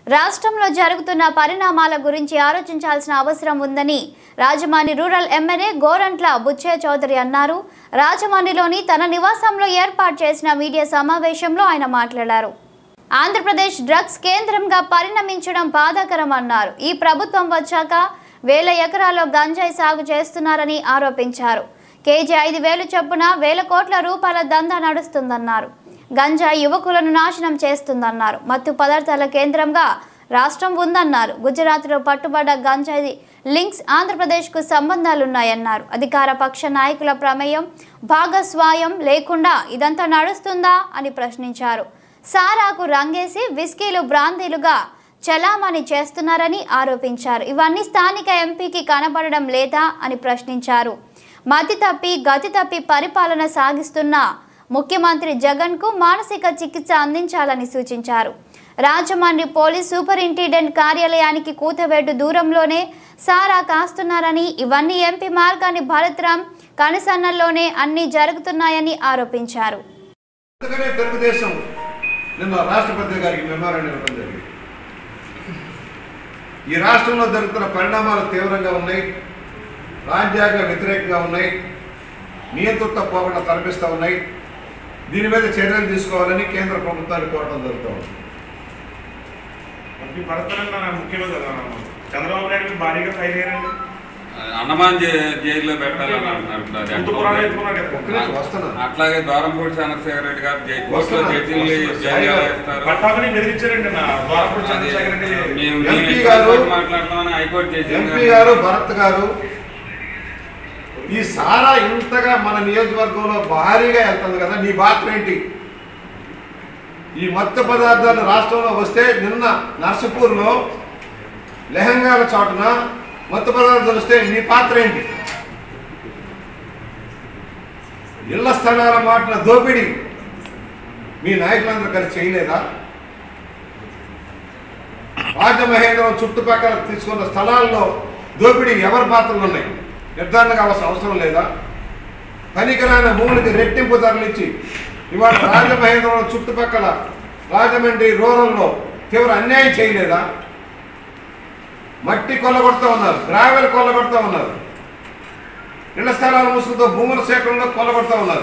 రాష్ట్రంలో జరుగుతున్న పరిణామాల గురించి ఆలోచించాల్సిన అవసరం ఉందని రాజమండ్రి రూరల్ ఎమ్మెల్యే గోరంట్ల బుచ్చయ్య చౌదరి అన్నారు రాజమండ్రిలోని తన నివాసంలో ఏర్పాటు చేసిన మీడియా సమావేశంలో ఆయన మాట్లాడారు ఆంధ్రప్రదేశ్ డ్రగ్స్ కేంద్రంగా పరిణమించడం బాధాకరం అన్నారు ఈ ప్రభుత్వం వచ్చాక వేల ఎకరాల్లో గంజాయి సాగు చేస్తున్నారని ఆరోపించారు కేజీ ఐదు వేలు చొప్పున వేల కోట్ల రూపాయల దందా నడుస్తుందన్నారు గంజాయి యువకులను నాశనం చేస్తుందన్నారు మత్తు పదార్థాల కేంద్రంగా రాష్ట్రం ఉందన్నారు గుజరాత్లో పట్టుబడ్డ గంజాయి లింక్స్ ఆంధ్రప్రదేశ్కు సంబంధాలున్నాయన్నారు అధికార పక్ష నాయకుల ప్రమేయం భాగస్వాయం లేకుండా ఇదంతా నడుస్తుందా అని ప్రశ్నించారు సారాకు రంగేసి విస్కీలు బ్రాందీలుగా చలామణి చేస్తున్నారని ఆరోపించారు ఇవన్నీ స్థానిక ఎంపీకి కనబడడం లేదా అని ప్రశ్నించారు మతి తప్పి గతి తప్పి పరిపాలన సాగిస్తున్న ముఖ్యమంత్రి జగన్కు మానసిక చికిత్స అందించాలని సూచించారు రాజమండ్రి పోలీస్ సూపరింటెండెంట్ కార్యాలయానికి కూతవేటు దూరంలోనే సారా కాస్తున్నారని ఇవన్నీ ఎంపీ మార్గాన్ని భరత్రాం కనిసన్నల్లోనే అన్నీ జరుగుతున్నాయని ఆరోపించారు అందుకనే తెలుగుదేశం నిన్న రాష్ట్రపతి గారికి మెమోరాండం ఇవ్వడం జరిగింది ఈ రాష్ట్రంలో జరుగుతున్న పరిణామాలు తీవ్రంగా ఉన్నాయి రాజ్యాంగ వ్యతిరేకంగా ఉన్నాయి నియంతృత్వ పోకుండా తలపిస్తూ ఉన్నాయి దీని మీద చర్యలు తీసుకోవాలని కేంద్ర ప్రభుత్వాన్ని కోరడం జరుగుతుంది ఈ భరతనంగా ముఖ్యమంత్రి చంద్రబాబు నాయుడు భారీగా ఫైల్ అయ్యారండి అన్నమాన్ జై- జైల్లో పెట్టాలని అంటున్నారు అది ముందు ఎక్కడ పురాణం ఉంది? ఎత్తుకున్నారు కదా. ఒక్క నిమిషం వస్తున్నాను అట్లాగే దూరంపూడి చంద్రశేఖర రెడ్డి గారు జై- కోర్టులో వస్తున్నా. జడ్జిల్ని వస్తున్నా. జైలు ఎలా ఇస్తారు పట్టాభిని బెదిరించారండి నా ద్వారపుడు అది చంద్రశేఖర్ రెడ్డి మేము ఎంపీ మేము గారు- ఇష్టం మాట్లాడతామని హైకోర్టు జడ్జి ఎంపీ గారు భరత్ గారు ఈ సారా ఇంతగా మన నియోజకవర్గంలో భారీగా వెళ్తుంది కదా నీ పాత్ర ఏంటి ఈ మత్తు పదార్థాలు రాష్ట్రంలో వస్తే నిన్న నర్సపూర్లో లెహంగాల చాటున మత్తు పదార్థాలు వస్తే నీ పాత్ర ఏంటి ఇళ్ల స్థలాల మాటల దోపిడీ మీ నాయకులందరూ కలిసి చేయలేదా రాజమహేంద్రం చుట్టుపక్కల తీసుకున్న స్థలాల్లో దోపిడీ ఎవరి పాత్రలు ఉన్నాయి నిర్ధారణ కావాల్సిన అవసరం లేదా పనికిరాని భూములకి రెట్టింపు ధరలిచ్చి ఇవాళ రాజమహేంద్రం చుట్టుపక్కల రాజమండ్రి రూరల్లో తీవ్ర అన్యాయం చేయలేదా మట్టి కొల్లగొడతా ఉన్నారు గ్రావెల్ కొల్లగొడతా ఉన్నారు ఇళ్ల స్థలాల ముసుగుతో భూముల సేకరణలో కొల్లగొడతా ఉన్నారు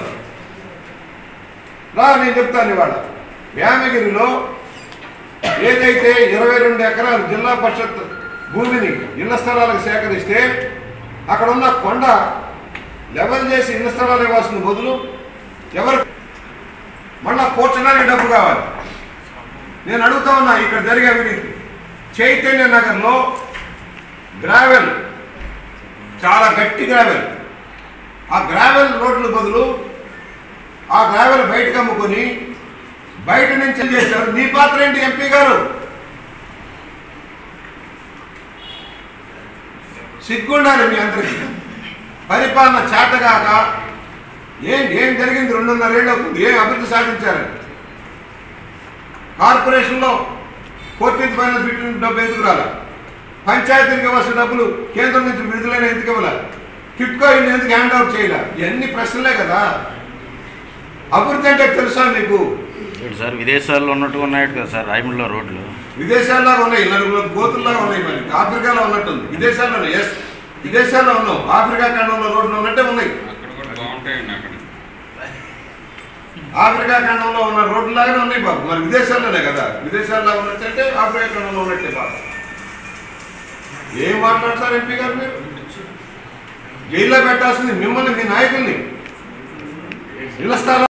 రా నేను చెప్తాను ఇవాళ వ్యామగిరిలో ఏదైతే ఇరవై రెండు ఎకరాలు జిల్లా పరిషత్ భూమిని ఇళ్ల స్థలాలకు సేకరిస్తే అక్కడ ఉన్న కొండ లెవెల్ చేసి ఇళ్ల స్థలాలు ఇవ్వాల్సిన బదులు ఎవరు మళ్ళా కూర్చడానికి డబ్బు కావాలి నేను అడుగుతా ఉన్నా ఇక్కడ జరిగే అవినీతి చైతన్య నగర్లో గ్రావెల్ చాలా గట్టి గ్రావెల్ ఆ గ్రావెల్ రోడ్ల బదులు ఆ గ్రావెల్ బయటకు అమ్ముకొని బయట నుంచి ఏం చేశారు నీ పాత్ర ఏంటి ఎంపీ గారు సిగ్గుండాలి మీ అందరికీ పరిపాలన చేతగాక ఏం ఏం జరిగింది రెండున్నర ఏళ్ళు అవుతుంది ఏం అభివృద్ధి సాధించారు కార్పొరేషన్లో ఫోర్టీన్త్ ఫైనాన్స్ ఫిఫ్టీన్ డబ్బు ఎందుకు రాలా పంచాయతీలకు ఇవ్వాల్సిన డబ్బులు కేంద్రం నుంచి విడుదలైన ఎందుకు ఇవ్వాల టిట్కో ఇల్లు ఎందుకు హ్యాండ్ అవుట్ చేయాల ఇవన్నీ ప్రశ్నలే కదా అభివృద్ధి అంటే తెలుసా మీకు ఏంటి సార్ విదేశాల్లో ఉన్నట్టుగా ఉన్నాయి కదా సార్ రాయమండ్రిలో రోడ్లు విదేశాల్లో ఉన్నాయి నలుగురు గోతుల్లాగా ఉన్నాయి మరి ఆఫ్రికాలో ఉన్నట్టుంది విదేశాల్లో ఎస్ విదేశాల్లో ఉన్నాం ఆఫ్రికా ఖండంలో రోడ్లు ఉన్నట్టే ఉన్నాయి అక్కడ కూడా బాగుంటాయండి అక్కడ ఆఫ్రికా ఖండంలో ఉన్న రోడ్లు లాగానే ఉన్నాయి బాబు మరి విదేశాల్లోనే కదా విదేశాల్లో ఉన్నట్టంటే ఆఫ్రికా ఖండంలో ఉన్నట్టే బాబు ఏం మాట్లాడతారు ఎంపీ గారు మీరు జైల్లో పెట్టాల్సింది మిమ్మల్ని మీ నాయకుల్ని ఇళ్ల స్థలం